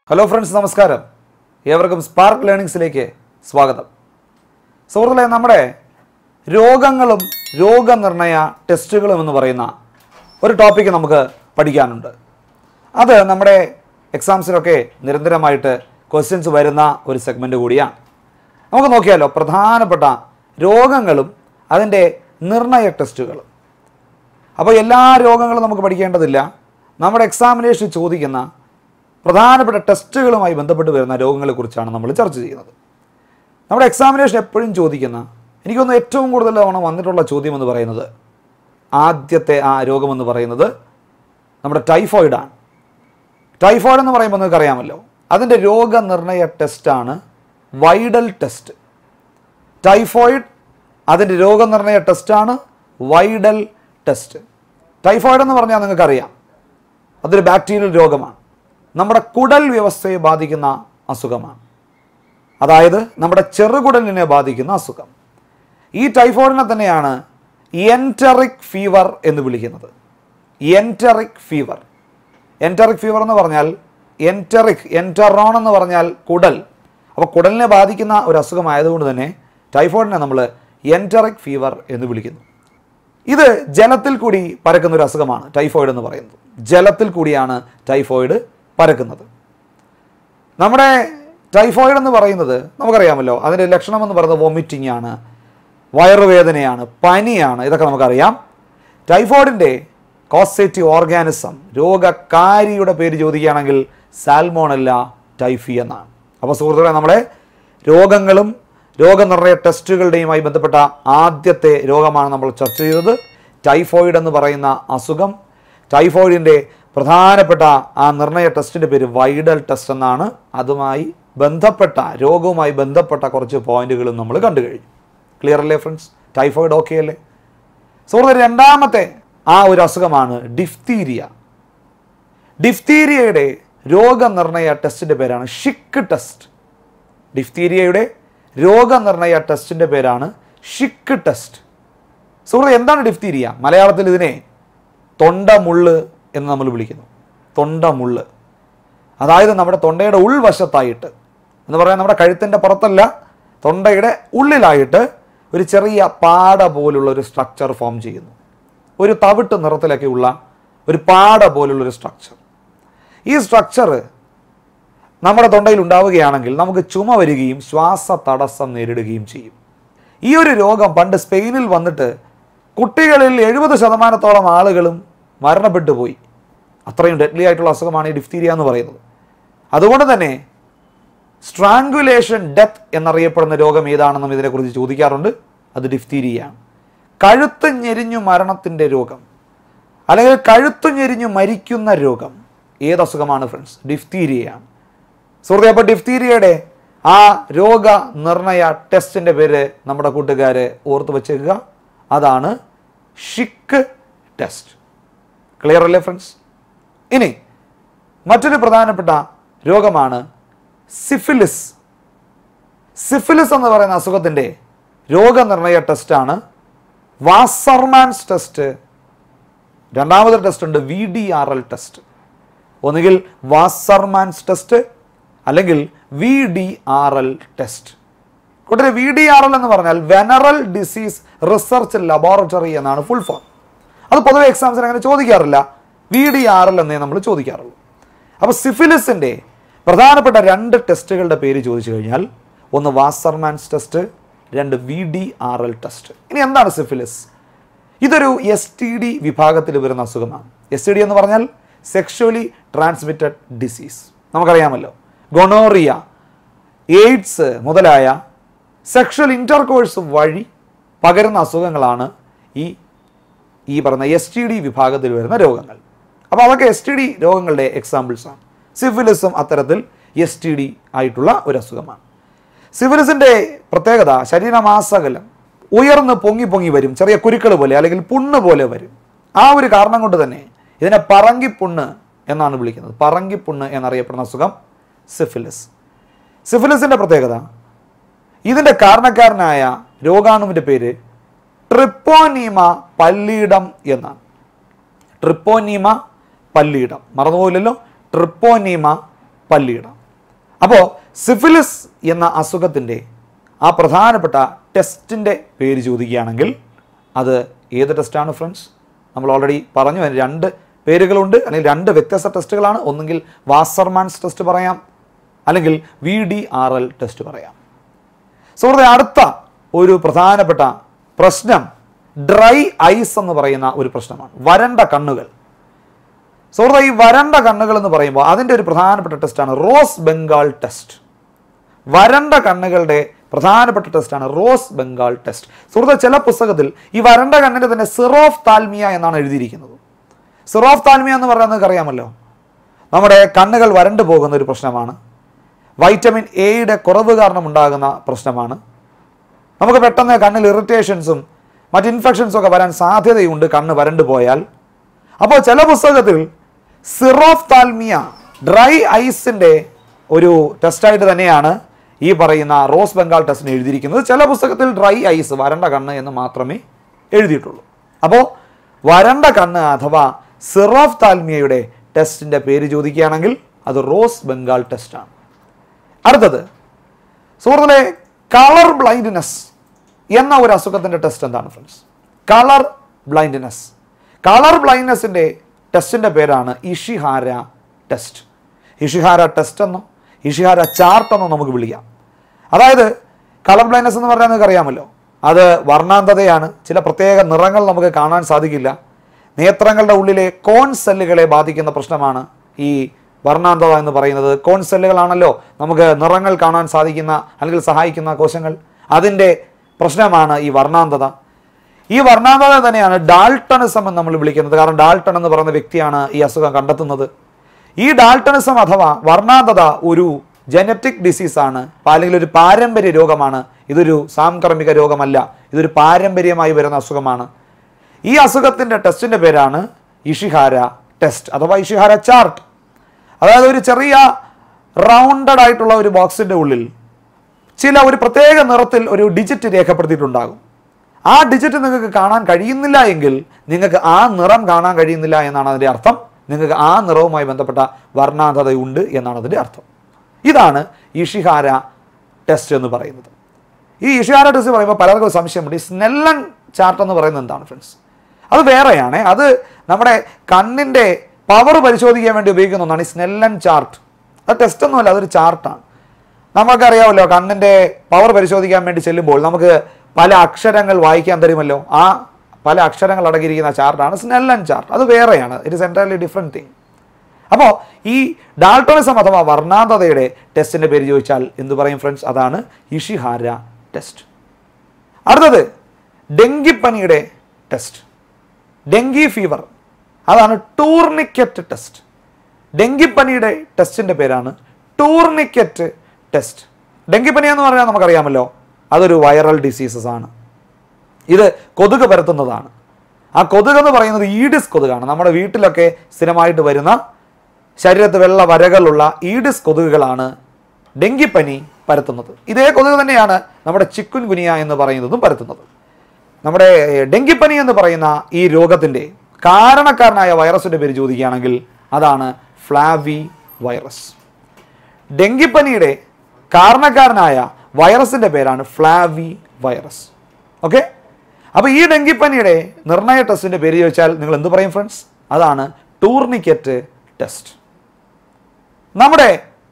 hello friends നമസ്കാരം ഏവർക്കും spark ലേണിങ്സിലേക്ക് സ്വാഗതം സുഹൃത്തുക്കളെ നമ്മുടെ രോഗങ്ങളും രോഗനിർണയ ടെസ്റ്റുകളും എന്ന് പറയുന്ന ഒരു ടോപ്പിക്ക് നമുക്ക് പഠിക്കാനുണ്ട് അത് നമ്മുടെ എക്സാംസിലൊക്കെ നിരന്തരമായിട്ട് ക്വസ്റ്റ്യൻസ് വരുന്ന ഒരു സെഗ്മെൻ്റ് കൂടിയാണ് നമുക്ക് നോക്കിയാലോ പ്രധാനപ്പെട്ട രോഗങ്ങളും അതിൻ്റെ നിർണയ ടെസ്റ്റുകളും അപ്പോൾ എല്ലാ രോഗങ്ങളും നമുക്ക് പഠിക്കേണ്ടതില്ല നമ്മുടെ എക്സാമിനേഷൻ ചോദിക്കുന്ന പ്രധാനപ്പെട്ട ടെസ്റ്റുകളുമായി ബന്ധപ്പെട്ട് വരുന്ന രോഗങ്ങളെക്കുറിച്ചാണ് നമ്മൾ ചർച്ച ചെയ്യുന്നത് നമ്മുടെ എക്സാമിനേഷൻ എപ്പോഴും ചോദിക്കുന്ന എനിക്കൊന്ന് ഏറ്റവും കൂടുതൽ തവണ വന്നിട്ടുള്ള ചോദ്യം എന്ന് പറയുന്നത് ആദ്യത്തെ ആ രോഗമെന്ന് പറയുന്നത് നമ്മുടെ ടൈഫോയിഡാണ് ടൈഫോയിഡ് എന്ന് പറയുമ്പോൾ നിങ്ങൾക്ക് അറിയാമല്ലോ അതിൻ്റെ രോഗനിർണയ ടെസ്റ്റാണ് വൈഡൽ ടെസ്റ്റ് ടൈഫോയിഡ് അതിൻ്റെ രോഗനിർണയ ടെസ്റ്റാണ് വൈഡൽ ടെസ്റ്റ് ടൈഫോയിഡ് എന്ന് പറഞ്ഞാൽ നിങ്ങൾക്കറിയാം അതൊരു ബാക്ടീരിയൽ രോഗമാണ് നമ്മുടെ കുടൽ വ്യവസ്ഥയെ ബാധിക്കുന്ന അസുഖമാണ് അതായത് നമ്മുടെ ചെറുകുടലിനെ ബാധിക്കുന്ന അസുഖം ഈ ടൈഫോയിഡിനെ തന്നെയാണ് എൻറ്ററിക് ഫീവർ എന്ന് വിളിക്കുന്നത് എൻറ്ററിക് ഫീവർ എൻറ്ററിക് ഫീവർ എന്ന് പറഞ്ഞാൽ എൻറ്ററിക് എൻറ്ററോൺ എന്ന് പറഞ്ഞാൽ കുടൽ അപ്പോൾ കുടലിനെ ബാധിക്കുന്ന ഒരു അസുഖമായതുകൊണ്ട് തന്നെ ടൈഫോയിഡിനെ നമ്മൾ എൻറ്ററിക് ഫീവർ എന്ന് വിളിക്കുന്നു ഇത് ജലത്തിൽ കൂടി പരക്കുന്ന ഒരു അസുഖമാണ് ടൈഫോയിഡ് എന്ന് പറയുന്നത് ജലത്തിൽ കൂടിയാണ് ടൈഫോയിഡ് പരക്കുന്നത് നമ്മുടെ ടൈഫോയിഡ് എന്ന് പറയുന്നത് നമുക്കറിയാമല്ലോ അതിൻ്റെ ലക്ഷണം എന്ന് പറയുന്നത് വൊമിറ്റിംഗ് ആണ് വയറുവേദനയാണ് പനിയാണ് ഇതൊക്കെ നമുക്കറിയാം ടൈഫോയിഡിൻ്റെ കോസേറ്റീവ് ഓർഗാനിസം രോഗകാരിയുടെ പേര് ചോദിക്കുകയാണെങ്കിൽ സാൽമോണല്ല ടൈഫി എന്നാണ് അപ്പോൾ സുഹൃത്തുക്കളെ നമ്മളെ രോഗങ്ങളും രോഗനിർണയ ടെസ്റ്റുകളുടെയുമായി ബന്ധപ്പെട്ട ആദ്യത്തെ രോഗമാണ് നമ്മൾ ചർച്ച ചെയ്തത് ടൈഫോയിഡ് എന്ന് പറയുന്ന അസുഖം ടൈഫോയിഡിൻ്റെ പ്രധാനപ്പെട്ട ആ നിർണയ ടെസ്റ്റിൻ്റെ പേര് വൈഡൽ ടെസ്റ്റ് എന്നാണ് അതുമായി ബന്ധപ്പെട്ട രോഗവുമായി ബന്ധപ്പെട്ട കുറച്ച് പോയിന്റുകളും നമ്മൾ കണ്ടു കഴിഞ്ഞു ക്ലിയർ അല്ലേ ഫ്രണ്ട്സ് ടൈഫോയിഡ് ഓക്കെ അല്ലേ സുഹൃത്ത് രണ്ടാമത്തെ ആ ഒരു അസുഖമാണ് ഡിഫ്തീരിയ ഡിഫ്തീരിയയുടെ രോഗനിർണയ ടെസ്റ്റിൻ്റെ പേരാണ് ഷിക്ക് ടെസ്റ്റ് ഡിഫ്തീരിയയുടെ രോഗനിർണയ ടെസ്റ്റിൻ്റെ പേരാണ് ഷിക്ക് ടെസ്റ്റ് സുഹൃത്ത് എന്താണ് ഡിഫ്തീരിയ മലയാളത്തിൽ ഇതിനെ തൊണ്ടമുള്ള് എന്ന് നമ്മൾ വിളിക്കുന്നു തൊണ്ടമുള്ള് അതായത് നമ്മുടെ തൊണ്ടയുടെ ഉൾവശത്തായിട്ട് എന്ന് പറയാൻ നമ്മുടെ കഴുത്തിൻ്റെ പുറത്തല്ല തൊണ്ടയുടെ ഉള്ളിലായിട്ട് ഒരു ചെറിയ പാട പോലുള്ള ഒരു സ്ട്രക്ചർ ഫോം ചെയ്യുന്നു ഒരു തവിട്ട് നിറത്തിലൊക്കെയുള്ള ഒരു പാട പോലുള്ള ഒരു സ്ട്രക്ചർ ഈ സ്ട്രക്ചർ നമ്മുടെ തൊണ്ടയിൽ ഉണ്ടാവുകയാണെങ്കിൽ നമുക്ക് ചുമ വരികയും ശ്വാസ തടസ്സം നേരിടുകയും ചെയ്യും ഈ ഒരു രോഗം പണ്ട് സ്പെയിനിൽ വന്നിട്ട് കുട്ടികളിൽ എഴുപത് ശതമാനത്തോളം ആളുകളും മരണപ്പെട്ടു പോയി അത്രയും ഡെഡ്ലി ആയിട്ടുള്ള അസുഖമാണ് ഈ ഡിഫ്തീരിയ എന്ന് പറയുന്നത് അതുകൊണ്ട് തന്നെ സ്ട്രാങ്കുലേഷൻ ഡെത്ത് എന്നറിയപ്പെടുന്ന രോഗം ഏതാണെന്നും ഇതിനെക്കുറിച്ച് ചോദിക്കാറുണ്ട് അത് ഡിഫ്തീരിയയാണ് കഴുത്ത് ഞെരിഞ്ഞു മരണത്തിൻ്റെ രോഗം അല്ലെങ്കിൽ കഴുത്തു ഞെരിഞ്ഞു മരിക്കുന്ന രോഗം ഏത് അസുഖമാണ് ഫ്രണ്ട്സ് ഡിഫ്തീരിയയാണ് സുഹൃത്തെ അപ്പോൾ ഡിഫ്തീരിയയുടെ ആ രോഗ നിർണയ ടെസ്റ്റിൻ്റെ പേര് നമ്മുടെ കൂട്ടുകാരെ ഓർത്ത് വെച്ചേക്കുക അതാണ് ഷിക്ക് ടെസ്റ്റ് ക്ലിയർ അല്ലേ ഫ്രണ്ട്സ് ഇനി മറ്റൊരു പ്രധാനപ്പെട്ട രോഗമാണ് സിഫിലിസ് സിഫിലിസ് എന്ന് പറയുന്ന അസുഖത്തിൻ്റെ രോഗനിർണയ ടെസ്റ്റാണ് വാസർമാൻസ് ടെസ്റ്റ് രണ്ടാമത്തെ ടെസ്റ്റ് ഉണ്ട് V D R L test ഒന്നുകിൽ വാസർമാൻസ് ടെസ്റ്റ് അല്ലെങ്കിൽ V D R L test കൂട്ടരെ വി ഡി ആർ എൽ എന്ന് പറഞ്ഞാൽ വെനറൽ ഡിസീസ് റിസർച്ച് ലബോറട്ടറി എന്നാണ് ഫുൾ ഫോം അത് പൊതുവെ എക്സാംസിന് അങ്ങനെ ചോദിക്കാറില്ല വി ഡി ആർ എൽ എന്നേ നമ്മൾ ചോദിക്കാറുള്ളൂ അപ്പോൾ സിഫിലിസിൻ്റെ പ്രധാനപ്പെട്ട രണ്ട് ടെസ്റ്റുകളുടെ പേര് ചോദിച്ചു കഴിഞ്ഞാൽ ഒന്ന് വാസർമാൻസ് ടെസ്റ്റ് രണ്ട് V D R L test ഇനി എന്താണ് സിഫിലിസ് ഇതൊരു എസ് ടി ഡി വിഭാഗത്തിൽ വരുന്ന അസുഖമാണ് എസ് ടി ഡി എന്ന് പറഞ്ഞാൽ സെക്ഷുവലി ട്രാൻസ്മിറ്റഡ് ഡിസീസ് നമുക്കറിയാമല്ലോ ഗൊണോറിയ എയ്ഡ്സ് മുതലായ സെക്ഷൽ ഇൻ്റർകോഴ്സ് വഴി പകരുന്ന അസുഖങ്ങളാണ് ഈ ഈ പറയുന്ന എസ് ടി ഡി വിഭാഗത്തിൽ വരുന്ന രോഗങ്ങൾ അപ്പോൾ അതൊക്കെ എസ് ടി ഡി രോഗങ്ങളുടെ എക്സാമ്പിൾസാണ് സിഫിലിസും അത്തരത്തിൽ എസ് ടി ഡി ആയിട്ടുള്ള ഒരു അസുഖമാണ് സിഫിലിസിൻ്റെ പ്രത്യേകത ശരീരമാസകലം ഉയർന്ന് പൊങ്ങി പൊങ്ങി വരും ചെറിയ കുരുക്കൾ പോലെ അല്ലെങ്കിൽ പുണ്ണ് പോലെ വരും ആ ഒരു കാരണം കൊണ്ട് തന്നെ ഇതിനെ പറങ്കിപ്പുണ്ണ് എന്നാണ് വിളിക്കുന്നത് പറങ്കിപ്പുണ്ണ് എന്നറിയപ്പെടുന്ന അസുഖം സിഫിലിസ് സിഫിലിസിൻ്റെ പ്രത്യേകത ഇതിൻ്റെ കാരണക്കാരനായ രോഗാണുവിൻ്റെ പേര് ട്രിപ്പോനീമ പല്ലീഡം എന്നാണ് ട്രിപ്പോനീമ പല്ലീഡം മറന്നുപോയില്ലല്ലോ ട്രിപ്പോനീമ പല്ലീഡം അപ്പോൾ സിഫിലിസ് എന്ന അസുഖത്തിൻ്റെ ആ പ്രധാനപ്പെട്ട ടെസ്റ്റിൻ്റെ പേര് ചോദിക്കുകയാണെങ്കിൽ അത് ഏത് ടെസ്റ്റാണ് ഫ്രണ്ട്സ് നമ്മൾ ഓൾറെഡി പറഞ്ഞു അതിന് രണ്ട് പേരുകളുണ്ട് അല്ലെങ്കിൽ രണ്ട് വ്യത്യസ്ത ടെസ്റ്റുകളാണ് ഒന്നുകിൽ വാസർമാൻസ് ടെസ്റ്റ് പറയാം അല്ലെങ്കിൽ V D R L test പറയാം സുഹൃത്തെ അടുത്ത ഒരു പ്രധാനപ്പെട്ട പ്രശ്നം ഡ്രൈ ഐസ് എന്ന് പറയുന്ന ഒരു പ്രശ്നമാണ് വരണ്ട കണ്ണുകൾ സുഹൃത്തെ ഈ വരണ്ട കണ്ണുകൾ എന്ന് പറയുമ്പോൾ അതിൻ്റെ ഒരു പ്രധാനപ്പെട്ട ടെസ്റ്റാണ് റോസ് ബംഗാൾ ടെസ്റ്റ് വരണ്ട കണ്ണുകളുടെ പ്രധാനപ്പെട്ട ടെസ്റ്റാണ് റോസ് ബംഗാൾ ടെസ്റ്റ് സുഹൃത്തെ ചില പുസ്തകത്തിൽ ഈ വരണ്ട കണ്ണിൻ്റെ തന്നെ സിറോഫ് താൽമിയ എന്നാണ് എഴുതിയിരിക്കുന്നത് സിറോഫ് താൽമിയ എന്ന് പറയുന്നത് നിങ്ങൾക്ക് അറിയാമല്ലോ നമ്മുടെ കണ്ണുകൾ വരണ്ടു പോകുന്ന ഒരു പ്രശ്നമാണ് വൈറ്റമിൻ എയുടെ കുറവ് കാരണം ഉണ്ടാകുന്ന പ്രശ്നമാണ് നമുക്ക് പെട്ടെന്ന് കണ്ണിൽ ഇറിറ്റേഷൻസും മറ്റ് ഇൻഫെക്ഷൻസും ഒക്കെ വരാൻ സാധ്യതയുണ്ട് കണ്ണ് വരണ്ടു പോയാൽ അപ്പോൾ ചില പുസ്തകത്തിൽ സിറോഫ് താൽമിയ ഡ്രൈ ഐസിൻ്റെ ഒരു ടെസ്റ്റായിട്ട് തന്നെയാണ് ഈ പറയുന്ന റോസ് ബംഗാൾ ടെസ്റ്റിന് എഴുതിയിരിക്കുന്നത് ചില പുസ്തകത്തിൽ ഡ്രൈ ഐസ് വരണ്ട കണ്ണ് എന്ന് മാത്രമേ എഴുതിയിട്ടുള്ളൂ അപ്പോൾ വരണ്ട കണ്ണ് അഥവാ സിറോഫ് താൽമിയയുടെ ടെസ്റ്റിൻ്റെ പേര് ചോദിക്കുകയാണെങ്കിൽ അത് റോസ് ബംഗാൾ ടെസ്റ്റാണ് അടുത്തത് സുഹൃത്തുക്കളെ കളർ ബ്ലൈൻഡ്നെസ് എന്ന ഒരു അസുഖത്തിൻ്റെ ടെസ്റ്റ് എന്താണ് ഫ്രണ്ട്സ് കളർ ബ്ലൈൻഡ്നെസ് കളർ ബ്ലൈൻഡ്നെസ്സിൻ്റെ ടെസ്റ്റിൻ്റെ പേരാണ് ഇഷിഹാര ടെസ്റ്റ് ഇഷിഹാര ടെസ്റ്റ് എന്നോ ഇഷിഹാര ചാർട്ട് എന്നോ നമുക്ക് വിളിക്കാം അതായത് കളർ ബ്ലൈൻഡ്നെസ് എന്ന് പറഞ്ഞാൽ നിങ്ങൾക്ക് അറിയാമല്ലോ അത് വർണ്ണാന്തതയാണ് ചില പ്രത്യേക നിറങ്ങൾ നമുക്ക് കാണാൻ സാധിക്കില്ല നേത്രങ്ങളുടെ ഉള്ളിലെ കോൺ സെല്ലുകളെ ബാധിക്കുന്ന പ്രശ്നമാണ് ഈ വർണ്ണാന്തത എന്ന് പറയുന്നത് കോൺ സെല്ലുകളാണല്ലോ നമുക്ക് നിറങ്ങൾ കാണാൻ സാധിക്കുന്ന അല്ലെങ്കിൽ സഹായിക്കുന്ന കോശങ്ങൾ അതിൻ്റെ പ്രശ്നമാണ് ഈ വർണ്ണാന്തത ഈ വർണ്ണാന്തത തന്നെയാണ് ഡാൾട്ടണിസം എന്ന് നമ്മൾ വിളിക്കുന്നത് കാരണം ഡാൾട്ടൺ എന്ന് പറയുന്ന വ്യക്തിയാണ് ഈ അസുഖം കണ്ടെത്തുന്നത് ഈ ഡാൾട്ടണിസം അഥവാ വർണ്ണാന്തത ഒരു ജനറ്റിക് ഡിസീസാണ് അല്ലെങ്കിൽ ഒരു പാരമ്പര്യ രോഗമാണ് ഇതൊരു സാംക്രമിക രോഗമല്ല ഇതൊരു പാരമ്പര്യമായി വരുന്ന അസുഖമാണ് ഈ അസുഖത്തിൻ്റെ ടെസ്റ്റിൻ്റെ പേരാണ് ഇഷിഹാര ടെസ്റ്റ് അഥവാ ഇഷിഹാര ചാർട്ട് അതായത് ഒരു ചെറിയ റൗണ്ടഡ് ആയിട്ടുള്ള ഒരു ബോക്സിൻ്റെ ഉള്ളിൽ ചില ഒരു പ്രത്യേക നിറത്തിൽ ഒരു ഡിജിറ്റ് രേഖപ്പെടുത്തിയിട്ടുണ്ടാകും ആ ഡിജിറ്റ് നിങ്ങൾക്ക് കാണാൻ കഴിയുന്നില്ല എങ്കിൽ നിങ്ങൾക്ക് ആ നിറം കാണാൻ കഴിയുന്നില്ല എന്നാണ് അതിൻ്റെ അർത്ഥം നിങ്ങൾക്ക് ആ നിറവുമായി ബന്ധപ്പെട്ട വർണ്ണാന്തതയുണ്ട് എന്നാണ് അതിൻ്റെ അർത്ഥം ഇതാണ് ഇഷിഹാര ടെസ്റ്റ് എന്ന് പറയുന്നത് ഈ ഇഷിഹാര ടെസ്റ്റ് പറയുമ്പോൾ പലർക്കും സംശയമുണ്ട് ഈ സ്നെല്ലൻ ചാർട്ട് എന്ന് പറയുന്നത് എന്താണ് ഫ്രണ്ട്സ് അത് വേറെയാണ് അത് നമ്മുടെ കണ്ണിൻ്റെ പവർ പരിശോധിക്കാൻ വേണ്ടി ഉപയോഗിക്കുന്ന ഒന്നാണ് ഈ സ്നെല്ലൻ ചാർട്ട് അത് ടെസ്റ്റ് ഒന്നുമല്ല അതൊരു ചാർട്ടാണ് നമുക്കറിയാമല്ലോ കണ്ണിൻ്റെ പവർ പരിശോധിക്കാൻ വേണ്ടി ചെല്ലുമ്പോൾ നമുക്ക് പല അക്ഷരങ്ങൾ വായിക്കാൻ തരുമല്ലോ ആ പല അക്ഷരങ്ങൾ അടങ്ങിയിരിക്കുന്ന ചാർട്ടാണ് സ്നെല്ലൻ ചാർട്ട് അത് വേറെയാണ് it is entirely different thing അപ്പോൾ ഈ ഡാൾട്ടണിസം അഥവാ വർണ്ണാന്തതയുടെ ടെസ്റ്റിൻ്റെ പേര് ചോദിച്ചാൽ എന്ത് പറയും ഫ്രണ്ട്സ് അതാണ് ഇഷിഹാര ടെസ്റ്റ് അടുത്തത് ഡെങ്കിപ്പനിയുടെ ടെസ്റ്റ് ഡെങ്കി ഫീവർ അതാണ് ടൂർണിക്കറ്റ് ടെസ്റ്റ് ഡെങ്കിപ്പനിയുടെ ടെസ്റ്റിൻ്റെ പേരാണ് ടൂർണിക്കറ്റ് ടെസ്റ്റ് ഡെങ്കിപ്പനി എന്ന് പറഞ്ഞാൽ നമുക്കറിയാമല്ലോ അതൊരു വൈറൽ ഡിസീസസ് ആണ് ഇത് കൊതുക് പരത്തുന്നതാണ് ആ കൊതുക് എന്ന് പറയുന്നത് ഈഡിസ് കൊതുകാണ് നമ്മുടെ വീട്ടിലൊക്കെ സ്ഥിരമായിട്ട് വരുന്ന ശരീരത്ത് വെള്ള വരകളുള്ള ഈഡിസ് കൊതുകുകളാണ് ഡെങ്കിപ്പനി പരത്തുന്നത് ഇതേ കൊതുക് തന്നെയാണ് നമ്മുടെ ചിക്കുൻ ഗുനിയ എന്ന് പറയുന്നതും പരത്തുന്നത് നമ്മുടെ ഡെങ്കിപ്പനി എന്ന് പറയുന്ന ഈ രോഗത്തിൻ്റെ കാരണക്കാരനായ വൈറസിൻ്റെ പേര് ചോദിക്കുകയാണെങ്കിൽ അതാണ് ഫ്ലാവി വൈറസ് ഡെങ്കിപ്പനിയുടെ കാരണക്കാരനായ വൈറസിൻ്റെ പേരാണ് ഫ്ലാവി വൈറസ് ഓക്കെ അപ്പോൾ ഈ ഡെങ്കിപ്പനിയുടെ നിർണയ ടെസ്റ്റിൻ്റെ പേര് ചോദിച്ചാൽ നിങ്ങൾ എന്ത് പറയും ഫ്രണ്ട്സ് അതാണ് ടൂർണിക്കറ്റ് ടെസ്റ്റ് നമ്മുടെ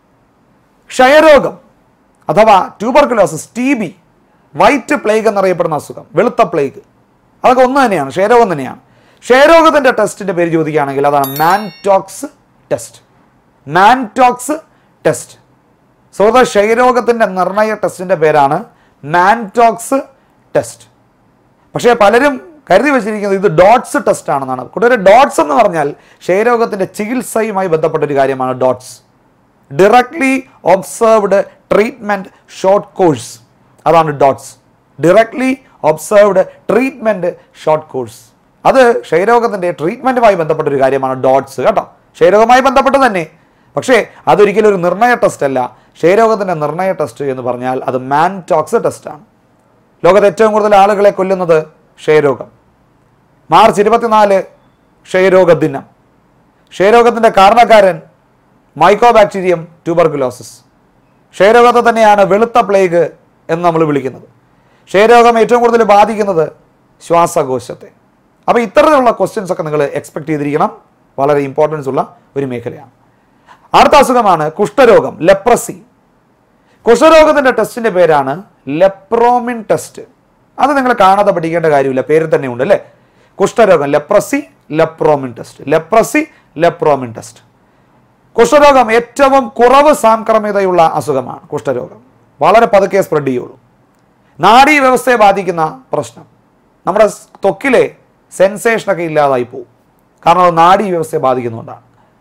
ക്ഷയരോഗം അഥവാ tuberculosis T B white plague എന്നറിയപ്പെടുന്ന അസുഖം വെളുത്ത പ്ലേഗ് അതൊക്കെ ഒന്ന് തന്നെയാണ് ക്ഷയരോഗം തന്നെയാണ് ക്ഷയരോഗത്തിൻ്റെ ടെസ്റ്റിൻ്റെ പേര് ചോദിക്കുകയാണെങ്കിൽ അതാണ് മാൻടോക്സ് ടെസ്റ്റ് മാൻടോക്സ് ടെസ്റ്റ് സുഹൃത്ത ക്ഷയരോഗത്തിൻ്റെ നിർണയ ടെസ്റ്റിൻ്റെ പേരാണ് മാൻടോക്സ് ടെസ്റ്റ് പക്ഷേ പലരും കരുതി വെച്ചിരിക്കുന്നത് ഇത് ഡോട്ട്സ് ടെസ്റ്റ് ആണെന്നാണ് കൂട്ടുകാരെ ഡോട്ട്സ് എന്ന് പറഞ്ഞാൽ ക്ഷയരോഗത്തിൻ്റെ ചികിത്സയുമായി ബന്ധപ്പെട്ട ഒരു കാര്യമാണ് DOTS directly observed treatment short course അതാണ് DOTS directly observed treatment short course അത് ക്ഷയരോഗത്തിൻ്റെ ട്രീറ്റ്മെൻറ്റുമായി ബന്ധപ്പെട്ട ഒരു കാര്യമാണ് ഡോട്ട്സ് കേട്ടോ ക്ഷയരോഗവുമായി ബന്ധപ്പെട്ട് തന്നെ പക്ഷേ അതൊരിക്കലും ഒരു നിർണയ ടെസ്റ്റ് അല്ല ക്ഷയരോഗത്തിൻ്റെ നിർണയ ടെസ്റ്റ് എന്ന് പറഞ്ഞാൽ അത് മാൻടോക്സ് ടെസ്റ്റാണ് ലോകത്ത് ഏറ്റവും കൂടുതൽ ആളുകളെ കൊല്ലുന്നത് ക്ഷയരോഗം മാർച്ച് ഇരുപത്തിനാല് ക്ഷയരോഗ ദിനം ക്ഷയരോഗത്തിൻ്റെ കാരണക്കാരൻ മൈക്കോബാക്ടീരിയം ട്യൂബർക്കുലോസിസ് ക്ഷയരോഗത്തെ തന്നെയാണ് വെളുത്ത പ്ലേഗ് എന്ന് നമ്മൾ വിളിക്കുന്നത് ക്ഷയരോഗം ഏറ്റവും കൂടുതൽ ബാധിക്കുന്നത് ശ്വാസകോശത്തെ അപ്പോൾ ഇത്തരത്തിലുള്ള ക്വസ്റ്റ്യൻസ് ഒക്കെ നിങ്ങൾ എക്സ്പെക്ട് ചെയ്തിരിക്കണം വളരെ ഇമ്പോർട്ടൻസ് ഉള്ള ഒരു മേഖലയാണ് അടുത്ത അസുഖമാണ് കുഷ്ഠരോഗം ലെപ്രസി കുഷ്ഠരോഗത്തിന്റെ ടെസ്റ്റിന്റെ പേരാണ് ലെപ്രോമിൻ ടെസ്റ്റ് അത് നിങ്ങൾ കാണാതെ പഠിക്കേണ്ട കാര്യമില്ല പേരിൽ തന്നെ ഉണ്ട് അല്ലേ കുഷ്ഠരോഗം leprosy lepromin test leprosy lepromin test കുഷ്ഠരോഗം ഏറ്റവും കുറവ് സാംക്രമികതയുള്ള അസുഖമാണ് കുഷ്ഠരോഗം വളരെ പതുക്കെ സ്പ്രെഡ് ചെയ്യുള്ളൂ നാഡീ വ്യവസ്ഥയെ ബാധിക്കുന്ന പ്രശ്നം നമ്മുടെ ത്വക്കിലെ സെൻസേഷനൊക്കെ ഇല്ലാതായി പോകും കാരണം അത് നാഡീ വ്യവസ്ഥയെ ബാധിക്കുന്നുകൊണ്ടാണ്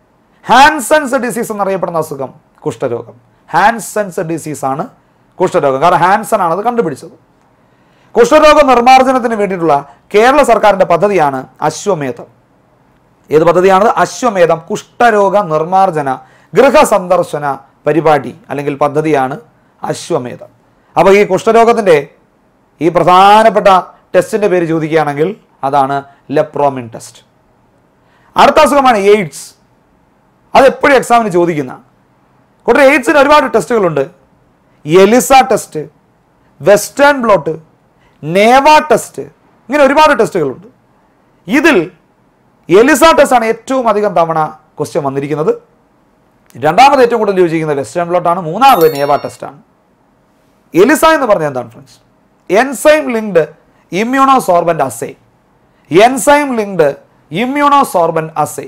ഹാൻസൺസ് ഡിസീസ് എന്നറിയപ്പെടുന്ന അസുഖം കുഷ്ഠരോഗം ഹാൻസൺസ് ഡിസീസ് ആണ് കുഷ്ഠരോഗം കാരണം ഹാൻസൺ ആണ് അത് കണ്ടുപിടിച്ചത് കുഷ്ഠരോഗ നിർമ്മാർജ്ജനത്തിന് വേണ്ടിയിട്ടുള്ള കേരള സർക്കാരിന്റെ പദ്ധതിയാണ് അശ്വമേധം ഏത് പദ്ധതിയാണ് അശ്വമേധം കുഷ്ഠരോഗ നിർമ്മാർജ്ജന ഗൃഹസന്ദർശന പരിപാടി അല്ലെങ്കിൽ പദ്ധതിയാണ് അശ്വമേധം അപ്പോൾ ഈ കുഷ്ഠരോഗത്തിൻ്റെ ഈ പ്രധാനപ്പെട്ട ടെസ്റ്റിൻ്റെ പേര് ചോദിക്കുകയാണെങ്കിൽ അതാണ് ലെപ്രോമിൻ ടെസ്റ്റ് അടുത്ത അസുഖമാണ് എയ്ഡ്സ് അത് എപ്പോഴും എക്സാമിന് ചോദിക്കുന്ന കൂട്ടർ എയ്ഡ്സിന് ഒരുപാട് ടെസ്റ്റുകളുണ്ട് ELISA test Western blot NAVA test ഇങ്ങനെ ഒരുപാട് ടെസ്റ്റുകളുണ്ട് ഇതിൽ എലിസ ടെസ്റ്റ് ആണ് ഏറ്റവും അധികം തവണ ക്വസ്റ്റ്യൻ വന്നിരിക്കുന്നത് രണ്ടാമത് ഏറ്റവും കൂടുതൽ ചോദിച്ചിരിക്കുന്നത് വെസ്റ്റേൺ ബ്ലോട്ടാണ് മൂന്നാമത് നേവ ടെസ്റ്റാണ് എലിസ എന്ന് പറഞ്ഞാൽ എന്താണ് friends enzyme linked immunosorbent assay enzyme linked immunosorbent assay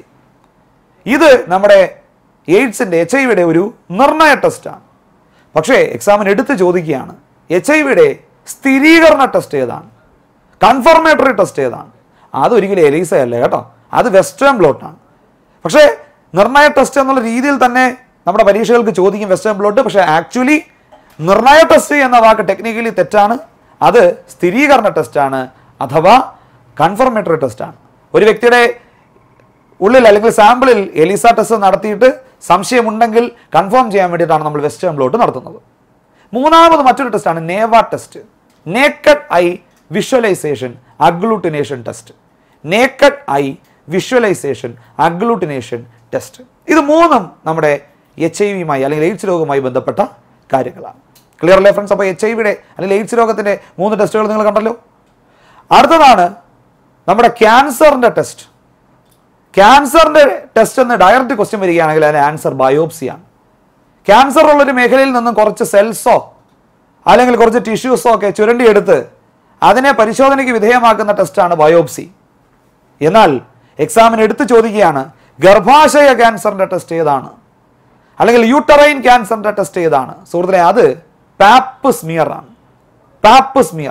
ഇത് നമ്മുടെ എയ്ഡ്സിൻ്റെ എച്ച് ഐ വിയുടെ ഒരു നിർണയ ടെസ്റ്റാണ് പക്ഷേ എക്സാമിന് എടുത്ത് ചോദിക്കുകയാണ് എച്ച് ഐ വിയുടെ സ്ഥിരീകരണ ടെസ്റ്റ് ഏതാണ് കൺഫർമേറ്ററി ടെസ്റ്റ് ഏതാണ് അതൊരിക്കലും എലീസ അല്ല കേട്ടോ അത് വെസ്റ്റേൺ ബ്ലോട്ടാണ് പക്ഷേ നിർണയ ടെസ്റ്റ് എന്നുള്ള രീതിയിൽ തന്നെ നമ്മുടെ പരീക്ഷകൾക്ക് ചോദിക്കും വെസ്റ്റേൺ ബ്ലോട്ട് പക്ഷേ ആക്ച്വലി നിർണയ ടെസ്റ്റ് എന്ന വാക്ക് ടെക്നിക്കലി തെറ്റാണ് അത് സ്ഥിരീകരണ ടെസ്റ്റാണ് അഥവാ കൺഫർമേറ്ററി ടെസ്റ്റാണ് ഒരു വ്യക്തിയുടെ ഉള്ളിൽ അല്ലെങ്കിൽ സാമ്പിളിൽ എലിസ ടെസ്റ്റ് നടത്തിയിട്ട് സംശയമുണ്ടെങ്കിൽ കൺഫേം ചെയ്യാൻ വേണ്ടിയിട്ടാണ് നമ്മൾ വെസ്റ്റേൺ ബ്ലോട്ട് നടത്തുന്നത് മൂന്നാമത് മറ്റൊരു ടെസ്റ്റാണ് NAVA test naked eye visualisation agglutination test naked eye visualisation agglutination test ഇത് മൂന്നും നമ്മുടെ എച്ച് ഐ വിയുമായി അല്ലെങ്കിൽ എയ്ഡ്സ് രോഗവുമായി ബന്ധപ്പെട്ട കാര്യങ്ങളാണ് ക്ലിയർ അല്ലേ ഫ്രണ്ട്സ് അപ്പോൾ എച്ച് ഐ വിയുടെ അല്ലെങ്കിൽ എയ്ഡ്സ് രോഗത്തിൻ്റെ മൂന്ന് ടെസ്റ്റുകൾ നിങ്ങൾ കണ്ടല്ലോ അടുത്തതാണ് നമ്മുടെ ക്യാൻസറിൻ്റെ ടെസ്റ്റ് ക്യാൻസറിൻ്റെ ടെസ്റ്റ് എന്ന് ഡയറക്റ്റ് ക്വസ്റ്റ്യൻ വരികയാണെങ്കിൽ അതിന് ആൻസർ ബയോപ്സിയാണ് ക്യാൻസർ ഉള്ളൊരു മേഖലയിൽ നിന്നും കുറച്ച് സെൽസോ അല്ലെങ്കിൽ കുറച്ച് ടിഷ്യൂസോ ഒക്കെ ചുരണ്ടിയെടുത്ത് അതിനെ പരിശോധനയ്ക്ക് വിധേയമാക്കുന്ന ടെസ്റ്റാണ് ബയോപ്സി എന്നാൽ എക്സാമിന് എടുത്ത് ചോദിക്കുകയാണ് ഗർഭാശയ ക്യാൻസറിൻ്റെ ടെസ്റ്റ് ഏതാണ് അല്ലെങ്കിൽ യൂട്ടറൈൻ ക്യാൻസറിൻ്റെ ടെസ്റ്റ് ഏതാണ് സുഹൃത്തിനെ അത് പാപ്പ് സ്മിയർ ആണ് pap smear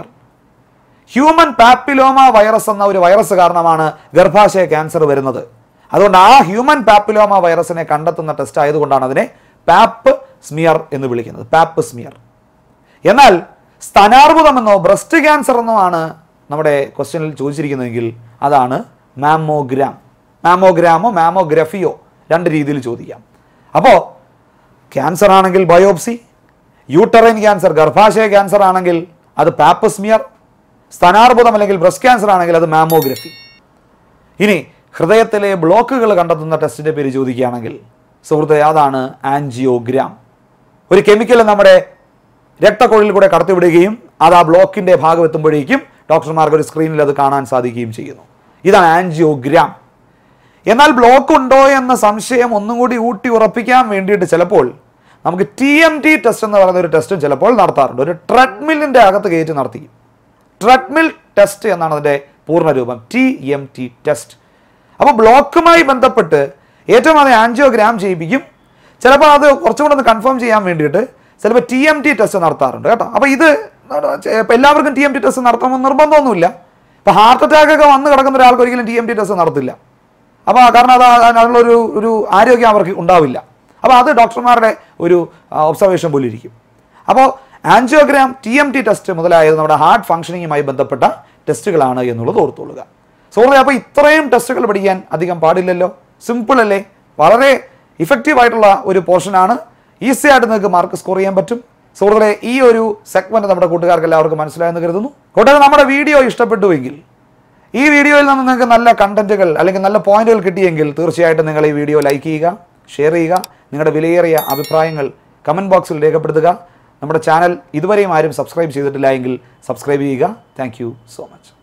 human papilloma virus എന്ന ഒരു വൈറസ് കാരണമാണ് ഗർഭാശയ ക്യാൻസർ വരുന്നത് അതുകൊണ്ട് ആ ഹ്യൂമൻ പാപ്പിലോമ വൈറസിനെ കണ്ടെത്തുന്ന ടെസ്റ്റ് ആയതുകൊണ്ടാണ് അതിനെ പാപ്പ് സ്മിയർ എന്ന് വിളിക്കുന്നത് പാപ്പ് സ്മിയർ എന്നാൽ സ്തനാർബുദമെന്നോ ബ്രസ്റ്റ് ക്യാൻസർ എന്നോ ആണ് നമ്മുടെ ക്വസ്റ്റ്യനിൽ ചോദിച്ചിരിക്കുന്നതെങ്കിൽ അതാണ് മാമോഗ്രാം മാമോഗ്രാമോ മാമോഗ്രഫിയോ രണ്ട് രീതിയിൽ ചോദിക്കാം അപ്പോൾ ക്യാൻസർ ആണെങ്കിൽ ബയോപ്സി യൂട്ടറൈൻ ക്യാൻസർ ഗർഭാശയ ക്യാൻസർ ആണെങ്കിൽ അത് പാപ്പസ്മിയർ സ്തനാർബുദം അല്ലെങ്കിൽ ബ്രസ്റ്റ് ക്യാൻസർ ആണെങ്കിൽ അത് മാമോഗ്രഫി ഇനി ഹൃദയത്തിലെ ബ്ലോക്കുകൾ കണ്ടെത്തുന്ന ടെസ്റ്റിന്റെ പേര് ചോദിക്കുകയാണെങ്കിൽ സുഹൃത്തെ അതാണ് ആൻജിയോഗ്രാം ഒരു കെമിക്കൽ നമ്മുടെ രക്തക്കൊഴിൽ കൂടെ കടത്തിവിടുകയും അത് ആ ബ്ലോക്കിന്റെ ഭാഗം എത്തുമ്പോഴേക്കും ഡോക്ടർമാർക്ക് ഒരു സ്ക്രീനിൽ അത് കാണാൻ സാധിക്കുകയും ചെയ്യുന്നു ഇതാണ് ആൻജിയോഗ്രാം എന്നാൽ ബ്ലോക്ക് ഉണ്ടോ എന്ന സംശയം ഒന്നും കൂടി ഊട്ടി ഉറപ്പിക്കാൻ വേണ്ടിയിട്ട് ചിലപ്പോൾ നമുക്ക് ടി എം ടി ടെസ്റ്റ് എന്ന് പറയുന്ന ഒരു ടെസ്റ്റും ചിലപ്പോൾ നടത്താറുണ്ട് ഒരു ട്രെഡ്മില്ലിൻ്റെ അകത്ത് കയറ്റി നടത്തി ട്രെഡ്മിൽ ടെസ്റ്റ് എന്നാണ് അതിൻ്റെ പൂർണ്ണരൂപം ടി എം ടി ടെസ്റ്റ് അപ്പോൾ ബ്ലോക്കുമായി ബന്ധപ്പെട്ട് ഏറ്റവും ആദ്യം ആൻജിയോഗ്രാം ചെയ്യിപ്പിക്കും ചിലപ്പോൾ അത് കുറച്ചും കൂടെ ഒന്ന് കൺഫേം ചെയ്യാൻ വേണ്ടിയിട്ട് ചിലപ്പോൾ ടി എം ടി ടെസ്റ്റ് നടത്താറുണ്ട് കേട്ടോ അപ്പോൾ ഇത് ഇപ്പം എല്ലാവർക്കും ടി എം ടി ടെസ്റ്റ് നടത്തണമെന്ന് നിർബന്ധമൊന്നുമില്ല ഇപ്പോൾ ഹാർട്ട് അറ്റാക്ക് ഒക്കെ വന്ന് കിടക്കുന്ന ഒരാൾക്ക് ഒരിക്കലും ടി എം ടി ടെസ്റ്റ് നടത്തില്ല അപ്പോൾ കാരണം അത് അതിനുള്ള ഒരു ഒരു ആരോഗ്യം അവർക്ക് ഉണ്ടാവില്ല അപ്പോൾ അത് ഡോക്ടർമാരുടെ ഒരു ഒബ്സർവേഷൻ പോലെ ഇരിക്കും അപ്പോൾ angiogram T M T test മുതലായത് നമ്മുടെ ഹാർട്ട് ഫംഗ്ഷനിങ്ങുമായി ബന്ധപ്പെട്ട ടെസ്റ്റുകളാണ് എന്നുള്ളത് ഓർത്തുകൊള്ളുക സുഹൃത്തെ അപ്പോൾ ഇത്രയും ടെസ്റ്റുകൾ പഠിക്കാൻ അധികം പാടില്ലല്ലോ സിമ്പിൾ അല്ലേ വളരെ ഇഫക്റ്റീവ് ആയിട്ടുള്ള ഒരു പോർഷനാണ് ഈസി ആയിട്ട് നിങ്ങൾക്ക് മാർക്ക് സ്കോർ ചെയ്യാൻ പറ്റും സുഹൃത്തുക്കളെ ഈ ഒരു സെഗ്മെന്റ് നമ്മുടെ കൂട്ടുകാർക്ക് എല്ലാവർക്കും മനസ്സിലായെന്ന് കരുതുന്നു കൂട്ടുകാർ നമ്മുടെ വീഡിയോ ഇഷ്ടപ്പെട്ടുവെങ്കിൽ ഈ വീഡിയോയിൽ നിന്ന് നിങ്ങൾക്ക് നല്ല കണ്ടന്റുകൾ അല്ലെങ്കിൽ നല്ല പോയിന്റുകൾ കിട്ടിയെങ്കിൽ തീർച്ചയായിട്ടും നിങ്ങൾ ഈ വീഡിയോ ലൈക്ക് ചെയ്യുക ഷെയർ ചെയ്യുക നിങ്ങളുടെ വിലയേറിയ അഭിപ്രായങ്ങൾ കമൻറ്റ് ബോക്സിൽ രേഖപ്പെടുത്തുക നമ്മുടെ ചാനൽ ഇതുവരെയും ആരും സബ്സ്ക്രൈബ് ചെയ്തിട്ടില്ല എങ്കിൽ സബ്സ്ക്രൈബ് ചെയ്യുക താങ്ക് യു സോ മച്ച്